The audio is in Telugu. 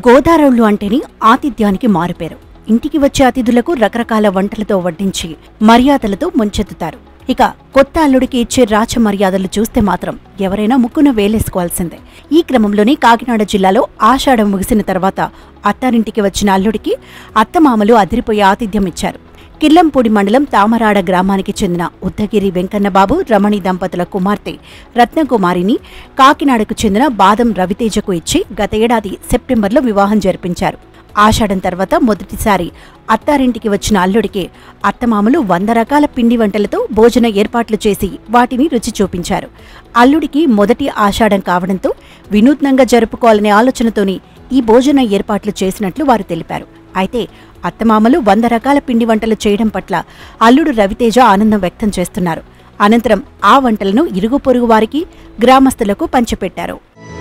గోదారోళ్ళు అంటేనే ఆతిథ్యానికి మారుపేరు ఇంటికి వచ్చే అతిథులకు రకరకాల వంటలతో వడ్డించి మర్యాదలతో ముంచెత్తుతారు ఇక కొత్త అల్లుడికి ఇచ్చే రాచ మర్యాదలు చూస్తే మాత్రం ఎవరైనా ముక్కున వేలేసుకోవాల్సిందే ఈ క్రమంలోనే కాకినాడ జిల్లాలో ఆషాఢం ముగిసిన తర్వాత అత్తారింటికి వచ్చిన అల్లుడికి అత్తమామలు అదిరిపోయే ఆతిథ్యం ఇచ్చారు కిల్లంపూడి మండలం తామరాడ గ్రామానికి చెందిన ఉద్దగిరి వెంకన్నబాబు రమణి దంపతుల కుమార్తె రత్నకుమారిని కాకినాడకు చెందిన బాదం రవితేజకు ఇచ్చి గత ఏడాది సెప్టెంబర్లో వివాహం జరిపించారు ఆషాఢం తర్వాత మొదటిసారి అత్తారింటికి వచ్చిన అల్లుడికి అత్తమామలు వంద రకాల పిండి వంటలతో భోజన ఏర్పాట్లు చేసి వాటిని రుచి చూపించారు అల్లుడికి మొదటి ఆషాఢం కావడంతో వినూత్నంగా జరుపుకోవాలనే ఆలోచనతోని ఈ భోజన ఏర్పాట్లు చేసినట్లు వారు తెలిపారు అయితే అత్తమామలు వంద రకాల పిండి వంటలు చేయడం పట్ల అల్లుడు రవితేజ ఆనందం వ్యక్తం చేస్తున్నారు అనంతరం ఆ వంటలను ఇరుగు పొరుగు వారికి గ్రామస్తులకు పంచిపెట్టారు